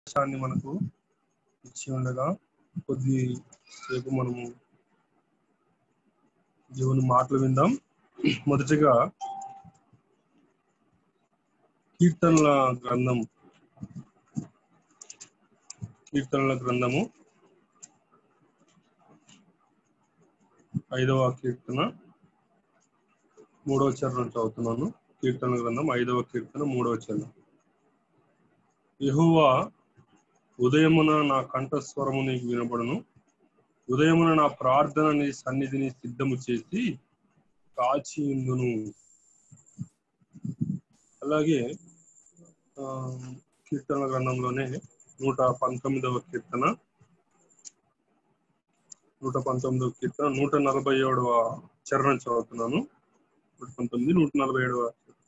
అవకాశాన్ని మనకు ఇచ్చి ఉండగా కొద్ది సేపు మనము దేవుని మాటలు విందాం మొదటిగా కీర్తనల గ్రంథం కీర్తనల గ్రంథము ఐదవ కీర్తన మూడవ చరణం చదువుతున్నాను కీర్తన గ్రంథం ఐదవ కీర్తన మూడవ చరణం యెహోవా ఉదయమున నా కంఠస్వరము నీకు వినబడును ఉదయమున నా ప్రార్థన నీ సన్నిధిని సిద్ధము చేసి కాచి ఉందును అలాగే ఆ, కీర్తన గ్రంథంలోనే నూట పంతొమ్మిదవ కీర్తన నూట పంతొమ్మిదవ కీర్తన నూట నలభై ఏడవ చరణం చదువుతున్నాను నూట పంతొమ్మిది నూట నలభై ఏడవ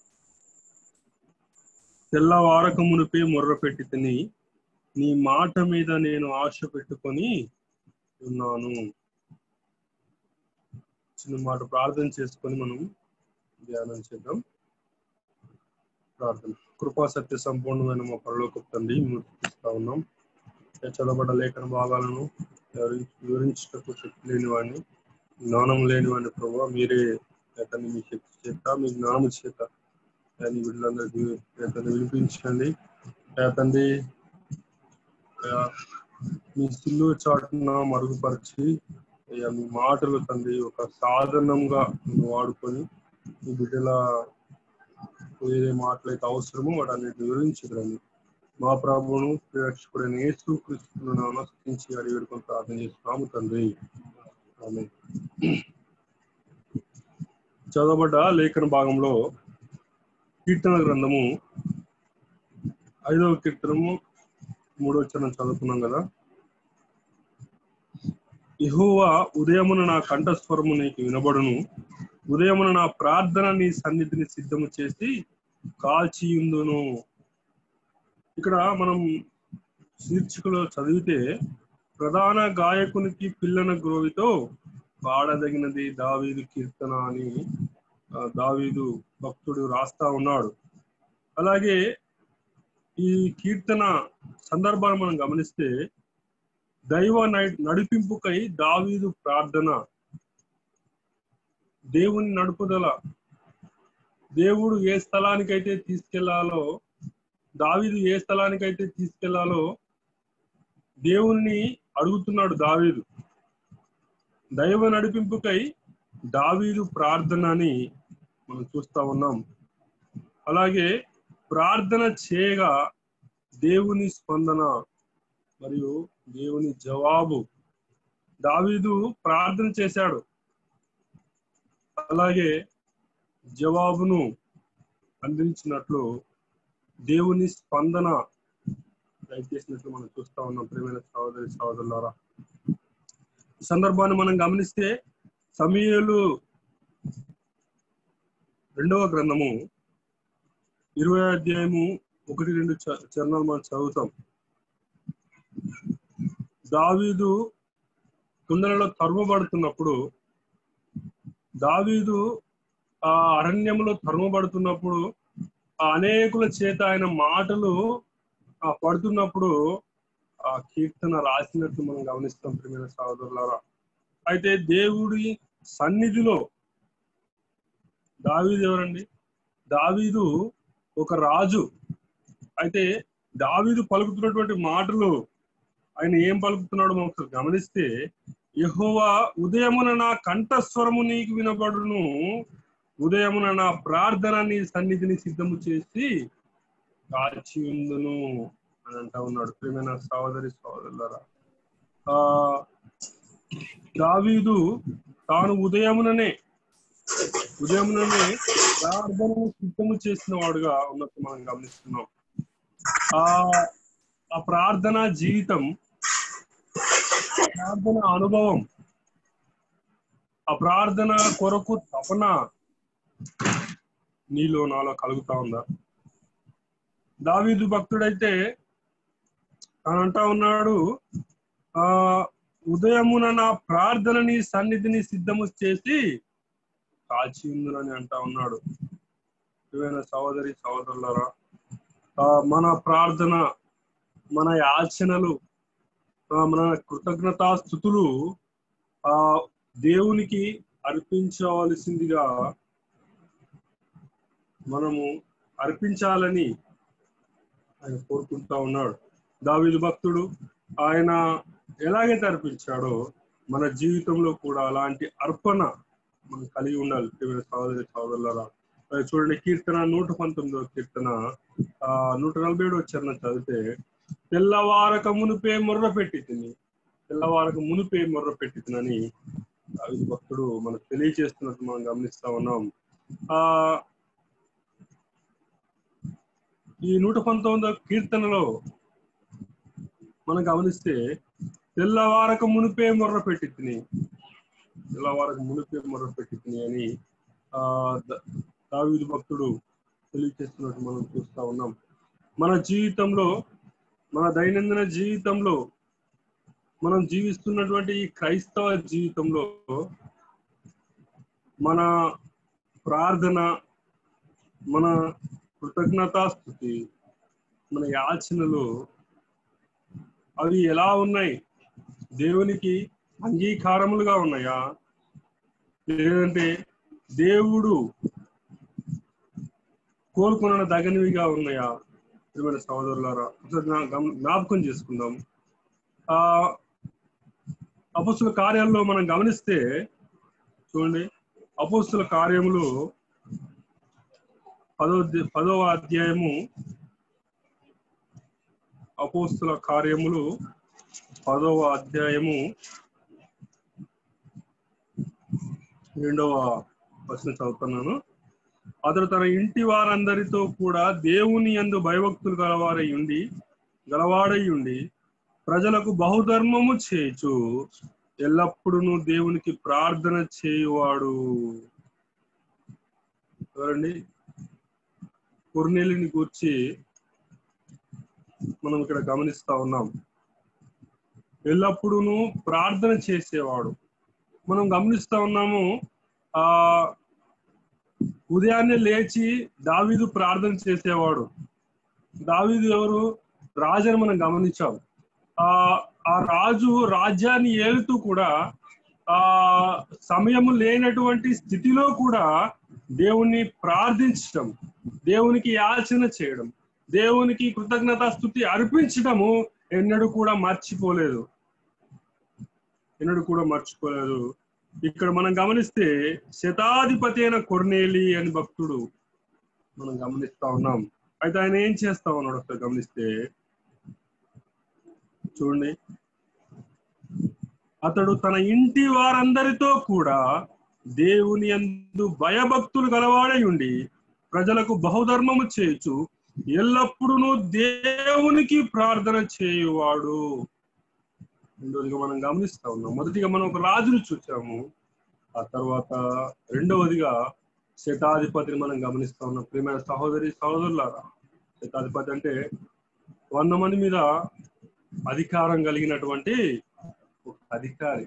తెల్లవారక మునిపే మొర్ర పెట్టి తిని నీ మాట మీద నేను ఆశ పెట్టుకొని ఉన్నాను చిన్న మాట ప్రార్థన చేసుకొని మనం ధ్యానం చేద్దాం ప్రార్థన కృపా సత్య సంపూర్ణమైన మా పరలోక తండ్రి మూర్తిస్తా ఉన్నాం చదవబడ్డ లేఖన భాగాలను వివరి- వివరించుటకు శక్తి లేని వాడిని జ్ఞానం లేని వాడిని ప్రభావ మీరే అతన్ని మీ శక్తి చేత మీ జ్ఞానం చేత దాన్ని వీళ్ళందరికీ అతన్ని వినిపించండి అతన్ని మీ సిల్లు చాటున మరుగుపరిచి అయ్యా మీ మాటలు తండ్రి ఒక సాధనంగా మీరు వాడుకొని మీ బిడ్డల ఏదే మాటలైతే అవసరమో వాటన్నిటిని వివరించగలను మా ప్రభువును ప్రేక్షకుడైన యేసు క్రీస్తును నమస్కరించి అడిగి వేడుకొని ప్రార్థన చేస్తున్నాము తండ్రి ఆమేన్. చదవబడ్డ లేఖన భాగంలో కీర్తన గ్రంథము ఐదవ కీర్తనము మూడవ చరణం చదువుకున్నాం కదా యెహోవా ఉదయమున నా కంఠస్వరము నీకు వినబడును ఉదయమున నా ప్రార్థన నీ సన్నిధిని సిద్ధము చేసి కాల్చియుందును ఇక్కడ మనం శీర్షికలో చదివితే ప్రధాన గాయకునికి పిల్లన గ్రోవితో పాడదగినది దావీదు కీర్తన అని ఆ, దావీదు భక్తుడు రాస్తా ఉన్నాడు అలాగే ఈ కీర్తన సందర్భాన్ని మనం గమనిస్తే దైవ నై- నడిపింపుకై దావీదు ప్రార్థన దేవుని నడుపుదల దేవుడు ఏ స్థలానికైతే తీసుకెళ్లాలో దావీదు ఏ స్థలానికైతే తీసుకెళ్లాలో దేవుణ్ణి అడుగుతున్నాడు దావీదు దైవ నడిపింపుకై దావీదు ప్రార్థన అని మనం చూస్తా ఉన్నాం అలాగే ప్రార్థన చేయగా దేవుని స్పందన మరియు దేవుని జవాబు దావీదు ప్రార్థన చేశాడు అలాగే జవాబును అందించినట్లు దేవుని స్పందన దయచేసినట్లు మనం చూస్తా ఉన్నాం ప్రియమైన సహోదరి సహోదరులారా ఈ సందర్భాన్ని మనం గమనిస్తే సమీయలు రెండవ గ్రంథము ఇరవై అధ్యాయము ఒకటి రెండు చ- చరణాలు మనం చదువుతాం దావీదు కుండలలో తరుమబడుతున్నప్పుడు దావీదు ఆ అరణ్యంలో తరుమబడుతున్నప్పుడు ఆ అనేకుల చేత ఆయన మాటలు ఆ పడుతున్నప్పుడు ఆ కీర్తన రాసినట్టు మనం గమనిస్తాం ప్రియమైన సహోదరులారా అయితే దేవుడి సన్నిధిలో దావీదు ఎవరండి దావీదు ఒక రాజు అయితే దావీదు పలుకుతున్నటువంటి మాటలు ఆయన ఏం పలుకుతున్నాడో మనం ఒకసారి గమనిస్తే యెహోవా ఉదయమున నా కంఠస్వరము నీకు వినబడును ఉదయమున నా ప్రార్థన నీ సన్నిధిని సిద్ధము చేసి కాచి ఉందును అని అంటా ఉన్నాడు ప్రియమైన సహోదరి సహోదరులారా ఆ దావీదు తాను ఉదయముననే ఉదయముననే ప్రార్థనను సిద్ధము చేసిన వాడుగా ఉన్నట్టు మనం గమనిస్తున్నాం ఆ ఆ ప్రార్థన జీవితం ప్రార్థన అనుభవం ఆ ప్రార్థన కొరకు తపన నీలో నాలో కలుగుతా ఉందా దావీదు భక్తుడైతే తాను అంటా ఉన్నాడు ఆ ఉదయమున నా ప్రార్థనని సన్నిధిని సిద్ధము చేసి కాచి ఉందని అంటా ఉన్నాడు ప్రియమైన సహోదరి సహోదరులారా ఆ, మన ప్రార్థన మన యాచనలు ఆ, మన కృతజ్ఞతా స్థుతులు ఆ దేవునికి అర్పించవలసిందిగా మనము అర్పించాలని ఆయన కోరుకుంటా ఉన్నాడు దావీదు భక్తుడు ఆయన ఎలాగైతే అర్పించాడో మన జీవితంలో కూడా అలాంటి అర్పణ మనం కలిగి ఉండాలి ప్రియమైన సహోదరి సహోదరులారా మరి చూడండి కీర్తన నూట పంతొమ్మిదో కీర్తన ఆ నూట నలభై ఏడు వచ్చారని చదివితే తెల్లవారక మునిపే మొర్ర పెట్టి తిని తెల్లవారక మునిపే మొర్ర పెట్టి తినని దావీదు భక్తుడు మనకు తెలియజేస్తున్నట్టు మనం గమనిస్తా ఉన్నాం ఆ ఈ నూట పంతొమ్మిదో కీర్తనలో మనం గమనిస్తే తెల్లవారక మునిపే మొర్ర పెట్టి తిని తెల్లవారక మునిపే మొర్ర పెట్టి తిని అని ఆ ద- దావీదు భక్తుడు తెలియజేస్తున్నట్టు మనం చూస్తా ఉన్నాం మన జీవితంలో మన దైనందిన జీవితంలో మనం జీవిస్తున్నటువంటి ఈ క్రైస్తవ జీవితంలో మన ప్రార్థన మన కృతజ్ఞతాస్థుతి మన యాచనలు అవి ఎలా ఉన్నాయి దేవునికి అంగీకారములుగా ఉన్నాయా లేదంటే దేవుడు కోలుకొన దగనివిగా ఉన్నాయా ప్రియమైన సహోదరులారా ఒకసారి జ్ఞా- గమ- జ్ఞాపకం చేసుకుందాం ఆ అపస్తుల కార్యాల్లో మనం గమనిస్తే చూడండి అపోస్తుల కార్యములు పదో అధ్య- పదవ అధ్యాయము అపోస్తుల కార్యములు పదవ అధ్యాయము రెండవ ప్రశ్న చదువుతున్నాను అతడు తన ఇంటి వారందరితో కూడా దేవుని యందు భయభక్తులు గలవారై ఉండి గలవాడై ఉండి ప్రజలకు బహుధర్మము చేయుచు ఎల్లప్పుడూ దేవునికి ప్రార్థన చేయువాడు ఎవరండి కొర్నేలిని గూర్చి మనం ఇక్కడ గమనిస్తా ఉన్నాం ఎల్లప్పుడూ ప్రార్థన చేసేవాడు మనం గమనిస్తా ఉన్నాము ఆ ఉదయాన్నే లేచి దావీదు ప్రార్థన చేసేవాడు దావీదు ఎవరు రాజుని మనం గమనించాం ఆ ఆ రాజు రాజ్యాన్ని ఏలుతూ కూడా ఆ సమయం లేనటువంటి స్థితిలో కూడా దేవుణ్ణి ప్రార్థించడం దేవునికి యాచన చేయడం దేవునికి కృతజ్ఞతా స్థుతి అర్పించడము ఎన్నడూ కూడా మర్చిపోలేదు ఎన్నడూ కూడా మర్చిపోలేదు ఇక్కడ మనం గమనిస్తే శతాధిపతి అయిన కొర్నేలి అని భక్తుడు మనం గమనిస్తా ఉన్నాం అయితే ఆయన ఏం చేస్తా ఉన్నాడు ఒకసారి గమనిస్తే చూడండి అతడు తన ఇంటి వారందరితో కూడా దేవుని యందు భయభక్తులు గలవాడై ఉండి ప్రజలకు బహుధర్మము చేయుచు ఎల్లప్పుడూ దేవునికి ప్రార్థన చేయువాడు రెండవదిగా మనం గమనిస్తా ఉన్నాం మొదటిగా మనం ఒక రాజును చూసాము ఆ తర్వాత రెండవదిగా శతాధిపతిని మనం గమనిస్తా ఉన్నాం ప్రియమైన సహోదరి సహోదరులారా శతాధిపతి అంటే వంద మంది మీద అధికారం కలిగినటువంటి ఒక అధికారి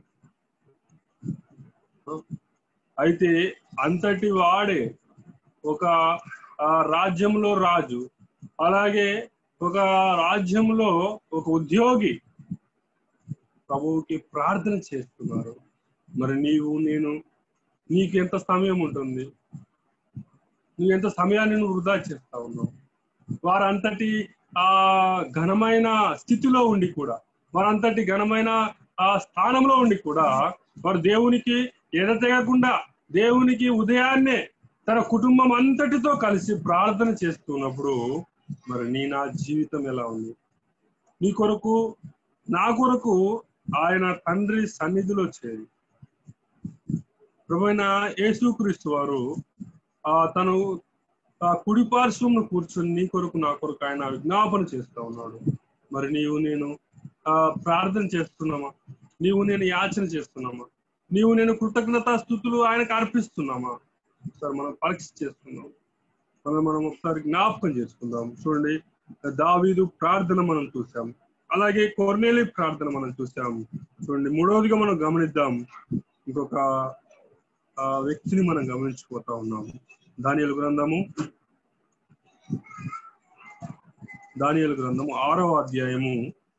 అయితే అంతటి వాడే ఒక ఆ, రాజ్యంలో రాజు అలాగే ఒక రాజ్యంలో ఒక ఉద్యోగి ప్రభువుకి ప్రార్థన చేస్తున్నారు మరి నీవు నేను నీకు ఎంత సమయం ఉంటుంది నువ్వు ఎంత సమయాన్ని నువ్వు వృధా చేస్తా ఉన్నావు వారంతటి ఆ ఘనమైన స్థితిలో ఉండి కూడా వారంతటి ఘనమైన ఆ స్థానంలో ఉండి కూడా వారు దేవునికి ఎడతెగకుండా దేవునికి ఉదయాన్నే తన కుటుంబం అంతటితో కలిసి ప్రార్థన చేస్తున్నప్పుడు మరి నీ నా జీవితం ఎలా ఉంది నీ కొరకు నా కొరకు ఆయన తండ్రి సన్నిధిలో చేరి ప్రభువైన యేసుక్రీస్తు వారు ఆ తను ఆ కుడి పార్శ్వంను కూర్చొని నీ కొరకు నా కొరకు ఆయన విజ్ఞాపన చేస్తా ఉన్నాడు మరి నీవు నేను ఆ ప్రార్థన చేస్తున్నామా నీవు నేను యాచన చేస్తున్నామా నీవు నేను కృతజ్ఞతా స్థుతులు ఆయనకు అర్పిస్తున్నామా ఒకసారి మనం పరీక్ష చేసుకుందాం మనం మనం ఒకసారి జ్ఞాపకం చేసుకుందాం చూడండి దావీదు ప్రార్థన మనం చూసాం అలాగే కొర్నేలి ప్రార్థన మనం చూసాం చూడండి మూడవదిగా మనం గమనిద్దాం ఇంకొక ఆ, వ్యక్తిని మనం గమనించిపోతా ఉన్నాం దానియలు గ్రంథము దానియలు గ్రంథము ఆరవ అధ్యాయము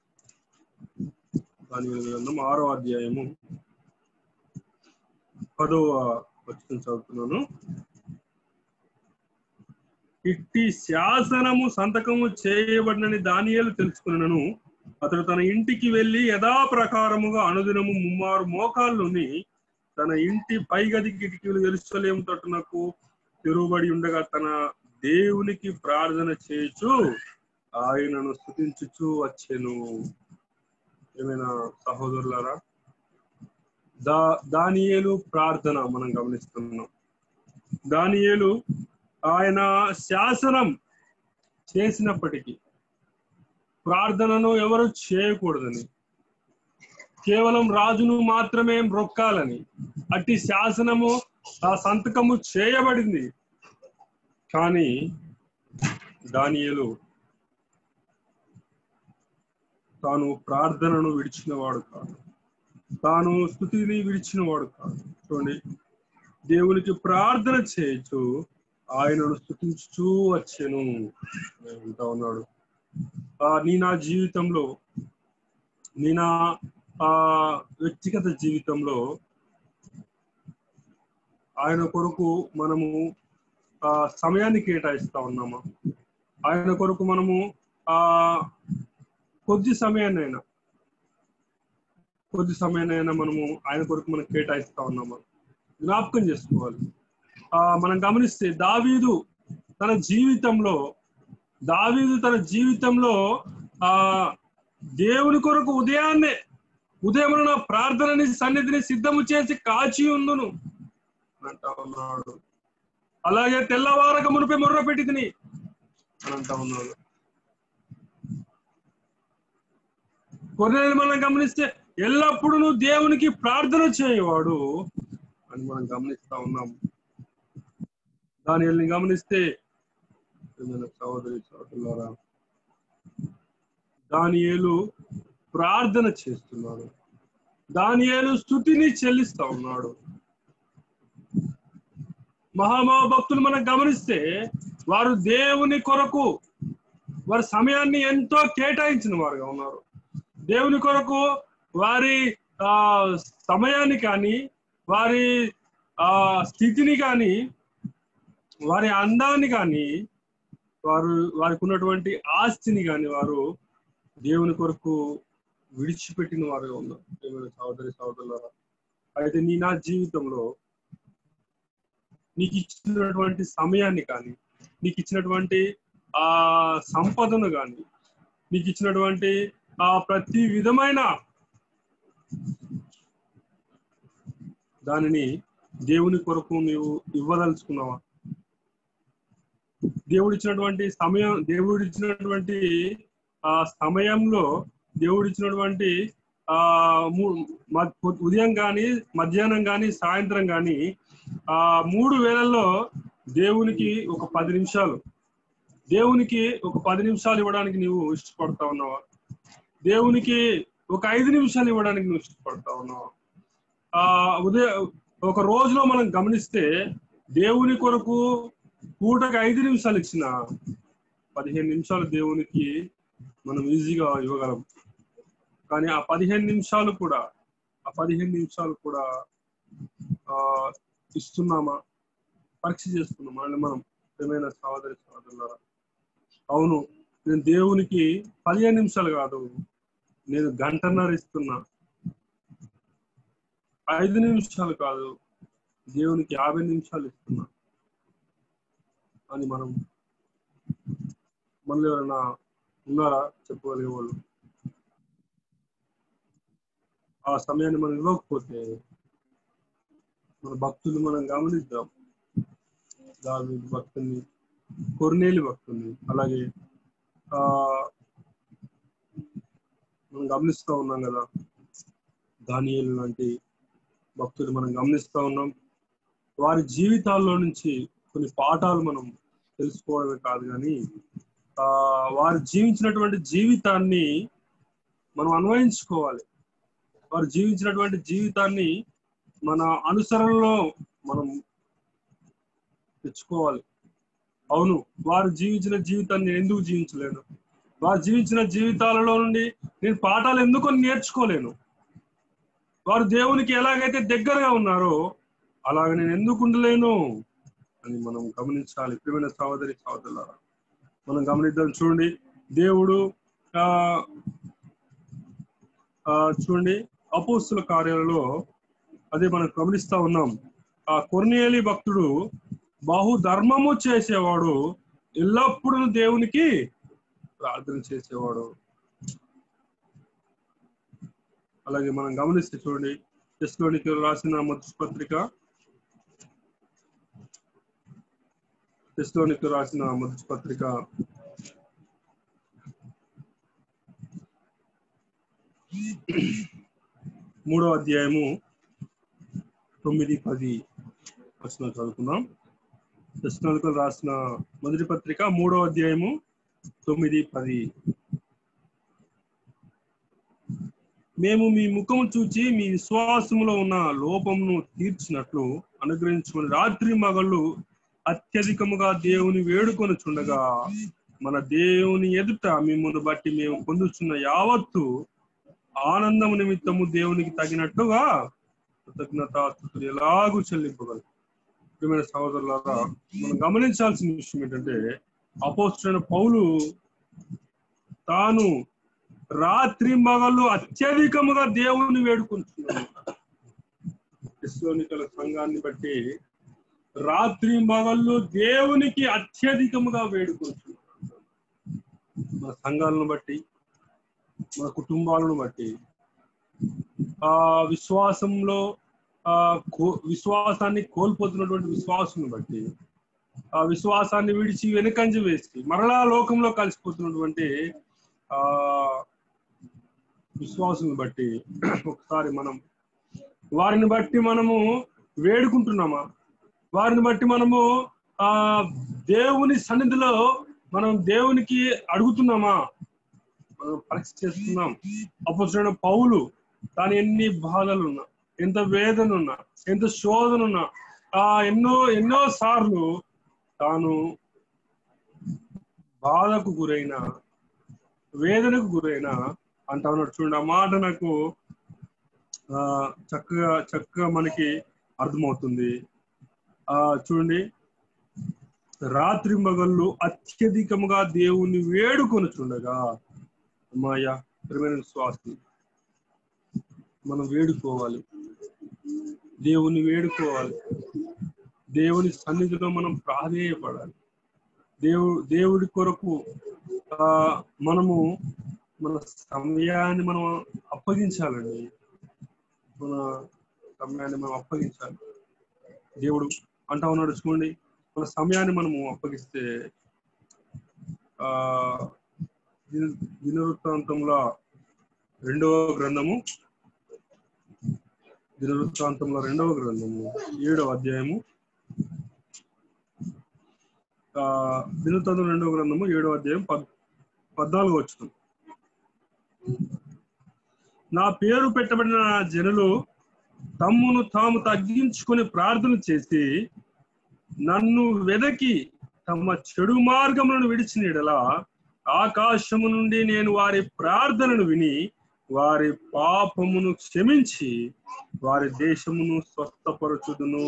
దానియలు గ్రంథం ఆరవ అధ్యాయము పదవ వచ్చిన చదువుతున్నాను ఇట్టి శాసనము సంతకము చేయబడినని దానియేలు తెలుసుకున్నాను అతడు తన ఇంటికి వెళ్లి యథాప్రకారముగా అనుదినము ముమ్మారు మోకాళ్ళుని తన ఇంటి పైగది కిటికీలు ఎరుసలేము తట్టునకు తెరువబడి ఉండగా తన దేవునికి ప్రార్థన చేయొచ్చు ఆయనను స్థుతించుచు వచ్చెను ఏమైనా సహోదరులారా దా దానియేలు ప్రార్థన మనం గమనిస్తున్నాం దానియేలు ఆయన శాసనం చేసినప్పటికీ ప్రార్థనను ఎవరు చేయకూడదని కేవలం రాజును మాత్రమే మ్రొక్కాలని అట్టి శాసనము ఆ సంతకము చేయబడింది కానీ దానియేలు తాను ప్రార్థనను విడిచినవాడు కాదు తాను స్థుతిని విడిచినవాడు కాదు చూడండి దేవునికి ప్రార్థన చేయొచ్చు ఆయనను స్థుతించుచూ వచ్చాను అంటా ఉన్నాడు ఆ నీ నా జీవితంలో నీ నా ఆ వ్యక్తిగత జీవితంలో ఆయన కొరకు మనము ఆ సమయాన్ని కేటాయిస్తా ఉన్నామా ఆయన కొరకు మనము ఆ కొద్ది సమయాన్నైనా కొద్ది సమయాన్నైనా మనము ఆయన కొరకు మనం కేటాయిస్తా ఉన్నామా జ్ఞాపకం చేసుకోవాలి ఆ మనం గమనిస్తే దావీదు తన జీవితంలో దావీదు తన జీవితంలో ఆ దేవుని కొరకు ఉదయాన్నే ఉదయం నా ప్రార్థనని సన్నిధిని సిద్ధము చేసి కాచి ఉందును అంటా ఉన్నాడు అలాగే తెల్లవారక మునిపే మొర్ర పెట్టి తిని అని అంటా ఉన్నాడు కొన్ని మనం గమనిస్తే ఎల్లప్పుడూ నువ్వు దేవునికి ప్రార్థన చేయవాడు అని మనం గమనిస్తా ఉన్నాం దాని గమనిస్తే ఏమైనా సహోదరి సహోదరులారా దానియేలు ప్రార్థన చేస్తున్నాడు దానియేలు స్థుతిని చెల్లిస్తా ఉన్నాడు మహామహా భక్తులు మనం గమనిస్తే వారు దేవుని కొరకు వారి సమయాన్ని ఎంతో కేటాయించిన వారుగా ఉన్నారు దేవుని కొరకు వారి ఆ సమయాన్ని కానీ వారి ఆ స్థితిని కానీ వారి అందాన్ని కానీ వారు వారికి ఉన్నటువంటి ఆస్తిని కానీ వారు దేవుని కొరకు విడిచిపెట్టిన వారుగా ఉన్నారు దేవుని సహోదరి సహోదరులారా అయితే నీ నా జీవితంలో నీకు ఇచ్చినటువంటి సమయాన్ని కానీ నీకు ఇచ్చినటువంటి ఆ సంపదను కానీ నీకు ఇచ్చినటువంటి ఆ ప్రతి విధమైన దానిని దేవుని కొరకు నీవు ఇవ్వదలుచుకున్నావా దేవుడు ఇచ్చినటువంటి సమయం దేవుడు ఇచ్చినటువంటి ఆ సమయంలో దేవుడు ఇచ్చినటువంటి ఆ ఉదయం కానీ మధ్యాహ్నం కానీ సాయంత్రం కానీ ఆ మూడు వేలల్లో దేవునికి ఒక పది నిమిషాలు దేవునికి ఒక పది నిమిషాలు ఇవ్వడానికి నీవు ఇష్టపడతా ఉన్నావా దేవునికి ఒక ఐదు నిమిషాలు ఇవ్వడానికి నువ్వు ఇష్టపడతా ఉన్నావా ఆ ఉదయం ఒక రోజులో మనం గమనిస్తే దేవుని కొరకు పూటకి ఐదు నిమిషాలు ఇచ్చిన పదిహేను నిమిషాలు దేవునికి మనం ఈజీగా ఇవ్వగలం కానీ ఆ పదిహేను నిమిషాలు కూడా ఆ పదిహేను నిమిషాలు కూడా ఆ ఇస్తున్నామా పరీక్ష చేస్తున్నామా అని మనం ఏమైనా సహోదరి సహోదరులారా అవును నేను దేవునికి పదిహేను నిమిషాలు కాదు నేను గంటన్నర ఇస్తున్నా ఐదు నిమిషాలు కాదు దేవునికి యాభై నిమిషాలు ఇస్తున్నా అని మనం మనలో ఎవరైనా ఉన్నారా చెప్పగలిగే వాళ్ళు ఆ సమయాన్ని మనం ఇవ్వకపోతే మన భక్తులు మనం గమనిద్దాం దావి భక్తుల్ని కొర్నేలి భక్తుల్ని అలాగే ఆ మనం గమనిస్తూ ఉన్నాం కదా దానియలు లాంటి భక్తులు మనం గమనిస్తూ ఉన్నాం వారి జీవితాల్లో నుంచి కొన్ని పాఠాలు మనం తెలుసుకోవడమే కాదు కానీ ఆ వారు జీవించినటువంటి జీవితాన్ని మనం అన్వయించుకోవాలి వారు జీవించినటువంటి జీవితాన్ని మన అనుసరణలో మనం తెచ్చుకోవాలి అవును వారు జీవించిన జీవితాన్ని ఎందుకు జీవించలేదు వారు జీవించిన జీవితాలలో నుండి నేను పాఠాలు ఎందుకు నేర్చుకోలేను వారు దేవునికి ఎలాగైతే దగ్గరగా ఉన్నారో అలాగ నేను ఎందుకు ఉండలేను అని మనం గమనించాలి ప్రియమైన సహోదరి సహోదరులారా మనం గమనిద్దాం చూడండి దేవుడు ఆ ఆ, చూడండి అపోస్తుల కార్యాలలో అదే మనం గమనిస్తా ఉన్నాం ఆ కొర్నేలి భక్తుడు బహు ధర్మము చేసేవాడు ఎల్లప్పుడూ దేవునికి ప్రార్థన చేసేవాడు అలాగే మనం గమనిస్తే చూడండి టెస్ట్లోనికి రాసిన మొదటి పత్రిక టెస్ట్లోనికి రాసిన మొదటి పత్రిక మూడో అధ్యాయము తొమ్మిది పది వచ్చిన చదువుకుందాం దశనాలకు రాసిన మొదటి పత్రిక మూడో అధ్యాయము తొమ్మిది పది మేము మీ ముఖము చూచి మీ విశ్వాసములో ఉన్న లోపమును తీర్చినట్లు అనుగ్రహించుకుని రాత్రి మగళ్ళు అత్యధికముగా దేవుని వేడుకొని చుండగా మన దేవుని ఎదుట మిమ్మల్ని బట్టి మేము పొందుతున్న యావత్తు ఆనందము నిమిత్తము దేవునికి తగినట్టుగా కృతజ్ఞతాస్తుతులు ఎలాగూ చెల్లింపగలరు ప్రియమైన సహోదరులారా మనం గమనించాల్సిన విషయం ఏంటంటే అపోస్తుడైన పౌలు తాను రాత్రి మగళ్ళు అత్యధికముగా దేవుని వేడుకుంటున్నాడు క్రిస్తోనికల సంఘాన్ని బట్టి రాత్రి మగళ్ళు దేవునికి అత్యధికముగా వేడుకుంటున్నాడు మన సంఘాలను బట్టి మన కుటుంబాలను బట్టి ఆ విశ్వాసంలో ఆ కో- విశ్వాసాన్ని కోల్పోతున్నటువంటి విశ్వాసుని బట్టి ఆ విశ్వాసాన్ని విడిచి వెనుకంజ వేసి మరలా లోకంలో కలిసిపోతున్నటువంటి ఆ విశ్వాసుని బట్టి ఒకసారి మనం వారిని బట్టి మనము వేడుకుంటున్నామా వారిని బట్టి మనము ఆ దేవుని సన్నిధిలో మనం దేవునికి అడుగుతున్నామా మనం పరీక్ష చేస్తున్నాం అప్పుడు పౌలు తాను ఎన్ని బాధలు ఉన్నా ఎంత వేదన ఉన్నా ఎంత శోధన ఉన్నా ఆ ఎన్నో ఎన్నో సార్లు తాను బాధకు గురైన వేదనకు గురైన అంటా ఉన్నాడు చూడండి ఆ మాట నాకు ఆ చక్కగా చక్కగా మనకి అర్థమవుతుంది ఆ చూడండి రాత్రి మగళ్ళు అత్యధికముగా దేవుణ్ణి వేడుకొని చూడగా అమ్మాయ ప్రియమైన శ్వాసం మనం వేడుకోవాలి దేవుని వేడుకోవాలి దేవుని సన్నిధిలో మనం ప్రాధేయపడాలి దేవు దేవుడి కొరకు ఆ మనము మన సమయాన్ని మనం అప్పగించాలండి మన సమయాన్ని మనం అప్పగించాలి దేవుడు అంటా ఉన్నాడు చూడండి మన సమయాన్ని మనము అప్పగిస్తే ఆ దిన దినవృత్తాంతంలో రెండవ గ్రంథము దినవృత్తాంతంలో రెండవ గ్రంథము ఏడవ అధ్యాయము ఆ దినవృత్తాంతం రెండవ గ్రంథము ఏడవ అధ్యాయం పద్ పద్నాలుగు వచ్చిన నా పేరు పెట్టబడిన నా జనులు తమ్మును తాము తగ్గించుకొని ప్రార్థన చేసి నన్ను వెదకి తమ చెడు మార్గములను విడిచినడలా ఆకాశము నుండి నేను వారి ప్రార్థనను విని వారి పాపమును క్షమించి వారి దేశమును స్వస్థపరచుదును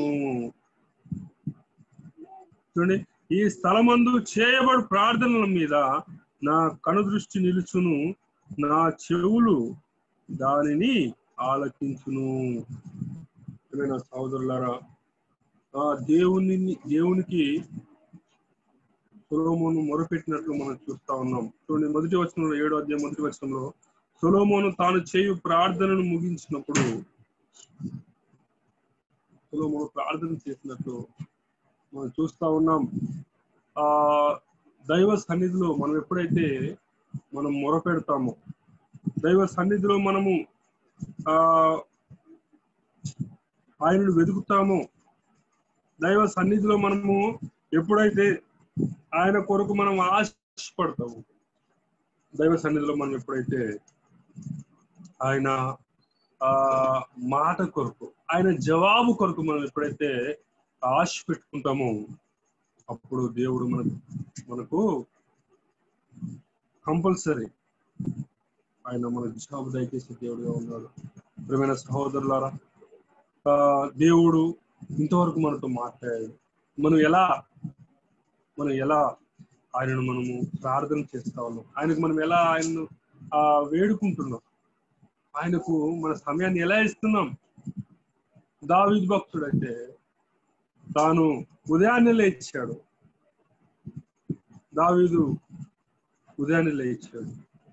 చూడండి ఈ స్థలమందు చేయబడు ప్రార్థనల మీద నా కనుదృష్టి నిలుచును నా చెవులు దానిని ఆలకించును ప్రియమైన సహోదరులారా ఆ దేవుని దేవునికి సొలోమోను మొరపెట్టినట్లు మనం చూస్తా ఉన్నాం చూడండి మొదటి వచనంలో ఏడో అధ్యాయం మొదటి వచనంలో సొలోమోను తాను చేయు ప్రార్థనను ముగించినప్పుడు సొలోమోను ప్రార్థన చేసినట్లు మనం చూస్తా ఉన్నాం ఆ దైవ సన్నిధిలో మనం ఎప్పుడైతే మనం మొరపెడతామో దైవ సన్నిధిలో మనము ఆ ఆయనను వెతుకుతామో దైవ సన్నిధిలో మనము ఎప్పుడైతే ఆయన కొరకు మనం ఆశపడతాము దైవ సన్నిధిలో మనం ఎప్పుడైతే ఆయన ఆ మాట కొరకు ఆయన జవాబు కొరకు మనం ఎప్పుడైతే ఆశ పెట్టుకుంటామో అప్పుడు దేవుడు మన మనకు కంపల్సరీ ఆయన మన జవాబు దయచేసే దేవుడుగా ఉన్నాడు ప్రియమైన సహోదరులారా ఆ, దేవుడు ఇంతవరకు మనతో మాట్లాడాడు మనం ఎలా మనం ఎలా ఆయనను మనము ప్రార్థన చేస్తా ఉన్నాం ఆయనకు మనం ఎలా ఆయనను ఆ వేడుకుంటున్నాం ఆయనకు మన సమయాన్ని ఎలా ఇస్తున్నాం దావిద్ భక్తుడు అయితే తాను ఉదయాన్నే లేచాడు దావీదు ఉదయాన్నే లేచాడు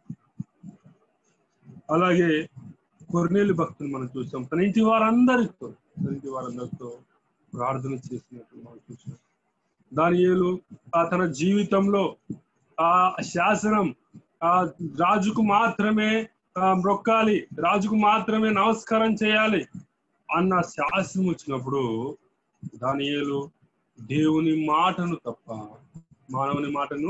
అలాగే కొర్నేలు భక్తులు మనం చూసాం తన ఇంటి వారందరితో తన ఇంటి వారందరితో ప్రార్థన చేసినట్టు మనం చూసాం దానియేలు ఆ తన జీవితంలో ఆ శాసనం ఆ రాజుకు మాత్రమే ఆ, మ్రొక్కాలి రాజుకు మాత్రమే నమస్కారం చేయాలి అన్న శాసనం వచ్చినప్పుడు దానియేలు దేవుని మాటను తప్ప మానవుని మాటను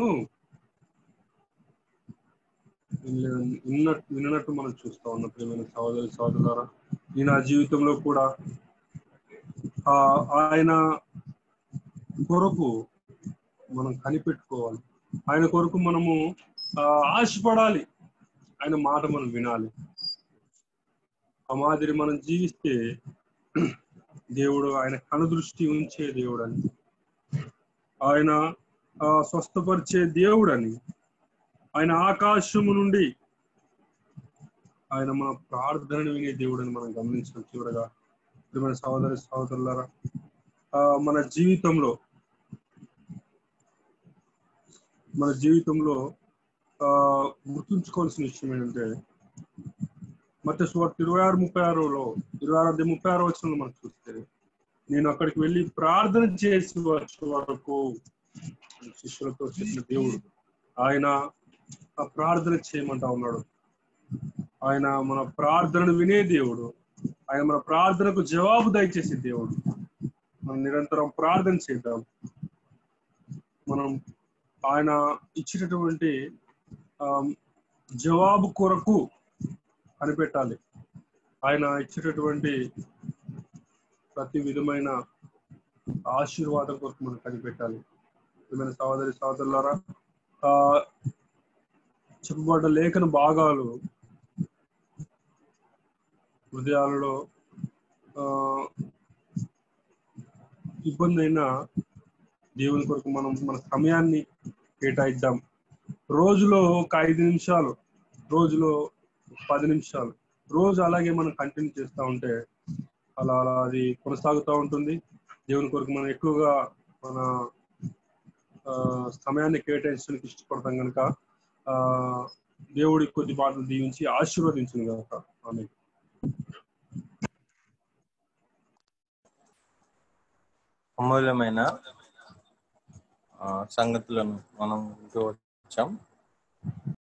వినలేదని- విన్నట్టు వినట్టు మనం చూస్తా ఉన్నాం ప్రియమైన సహోదరి సహోదరులారా ఈ నా జీవితంలో కూడా ఆ ఆయన కొరకు మనం కనిపెట్టుకోవాలి ఆయన కొరకు మనము ఆ, ఆశపడాలి ఆయన మాట మనం వినాలి ఆ మాదిరి మనం జీవిస్తే దేవుడు ఆయన కనుదృష్టి ఉంచే దేవుడు అని ఆయన ఆ, స్వస్థపరిచే దేవుడని ఆయన ఆకాశము నుండి ఆయన మన ప్రార్థనను వినే దేవుడని మనం గమనించడం చివరగా ప్రియమైన సహోదరి సహోదరులారా ఆ, మన జీవితంలో మన జీవితంలో ఆ, గుర్తుంచుకోవాల్సిన విషయం ఏంటంటే మత సువార్త ఇరవై ఆరు ముప్పై ఆరులో ఇరవై ఆరు అధ్యాయం ముప్పై ఆరు వచ్చిన మనం చూస్తే నేను అక్కడికి వెళ్ళి ప్రార్థన చేసి వచ్చే వరకు శిష్యులతో చెప్పిన దేవుడు ఆయన ఆ ప్రార్థన చేయమంటా ఉన్నాడు ఆయన మన ప్రార్థనను వినే దేవుడు ఆయన మన ప్రార్థనకు జవాబు దయచేసే దేవుడు మనం నిరంతరం ప్రార్థన చేద్దాం మనం ఆయన ఇచ్చినటువంటి ఆ, జవాబు కొరకు కనిపెట్టాలి ఆయన ఇచ్చేటటువంటి ప్రతి విధమైన ఆశీర్వాదం కొరకు మనం కనిపెట్టాలి ఏమైనా సహోదరి సహోదరులారా ఆ చెప్పబడ్డ లేఖన భాగాలు హృదయాలలో ఆ ఇబ్బంది అయినా దేవుని కొరకు మనం మన సమయాన్ని కేటాయిద్దాం రోజులో ఒక ఐదు నిమిషాలు రోజులో ఒక పది నిమిషాలు రోజు అలాగే మనం కంటిన్యూ చేస్తూ ఉంటే అలా అలా అది కొనసాగుతూ ఉంటుంది దేవుని కొరకు మనం ఎక్కువగా మన ఆ, సమయాన్ని కేటాయించడానికి ఇష్టపడతాం కనుక ఆ దేవుడి కొద్ది మాటలు దీవించి ఆశీర్వదించింది కనుక ఆమె అమూల్యమైన ఆ, సంగతులను మనం వింటూ వచ్చాం